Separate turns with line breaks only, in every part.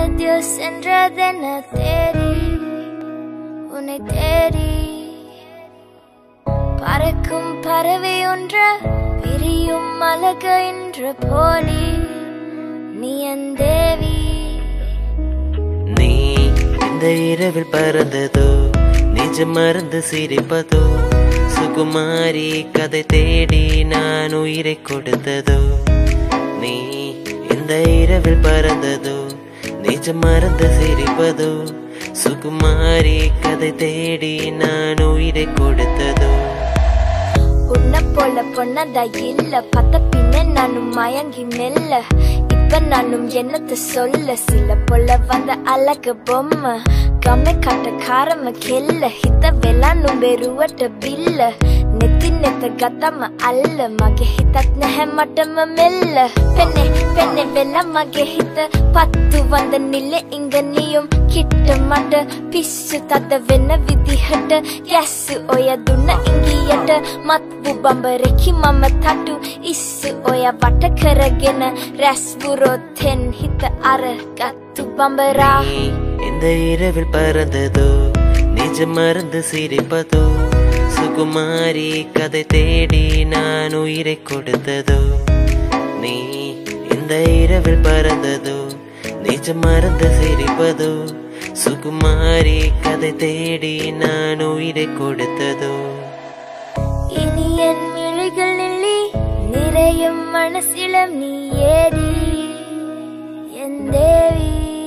எங்கேயோ சென்றதென தேடி உன்னை தேடி பறக்கும் பறவை ஒன்று விரியும் அழக என்ற போலி நீ என் தேவி
நீ இந்த இரவில் பறந்ததோ நிஜம் மறந்து சிரிப்பதோ சுகுமாரி கதை தேடி நான் உயிரை கொடுத்ததோ நீ இந்த இரவில் பறந்ததோ நிஜம் மறந்து சிரிப்பதோ சுகுமாரி கதை தேடி நான் உயிரை கொடுத்ததோ
உன்னை போல பொண்ணதா இல்ல பத்த பின்ன நானும் மயங்கி மெல்ல இப்ப நானும் என்னத்த சொல்ல சில போல வந்த அழகு பொம்மை கம்மை கட்ட காரம கெல்ல ಹಿತ ವೆಲಾನು ಬೆರುವಟ ಬಿಲ್ಲ ನೆತ್ತಿ ನೆತ್ತ ಗತಮ ಅಲ್ಲ ಮಗೆ ಹಿತತ್ ನೆಹ ಮಟಮ ಮೆಲ್ಲ ಪೆನ್ನೆ ಪೆನ್ನೆ வெல்ல ಮಗೆ ಹಿತ பத்து வந்த நில்ல இங்க நீயும் கிட்ட மாட்ட பிசு தத்த வென்ன விதி ஹட்ட கேஸ் ஒய துண்ண இங்கியட்ட மத்பு பம்பரெக்கி மம்ம தட்டு இசு ஒய வட்ட கரಗೆನ ரஸ் புரோ தென் ಹಿತ அர கத்து பம்பரா
நீ இந்த இரவில் பறந்ததோ நிஜம் மறந்து சிரிப்பதோ சுகுமாரி கதை தேடி நான் உயிரை கொடுத்ததோ நீ இந்த இரவில் பறந்ததோ நிஜம் மறந்து சிரிப்பதோ சுகுமாரி கதை தேடி நான் உயிரை கொடுத்ததோ
இனி என் விழிகள் நில்லி நிறையும் மனசிலம் நீ ஏறி என் தேவி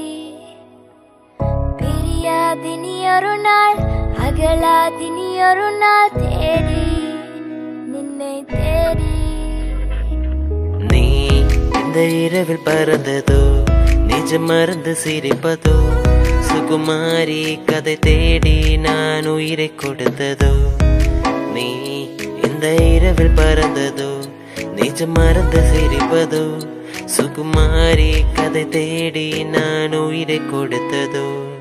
பிரியாதினி ஒரு நாள் அகலாதினி ஒரு நாள் தேடி நின்னை தேடி
நீ இந்த இரவில் பறந்ததோ நிஜம் மறந்து சிரிப்பதோ சுகுமாரி கதை தேடி நான் உயிரை கொடுத்ததோ நீ இந்த இரவில் பறந்ததோ நிஜம் மறந்து சிரிப்பதோ சுகுமாரி கதை தேடி நான் உயிரை கொடுத்ததோ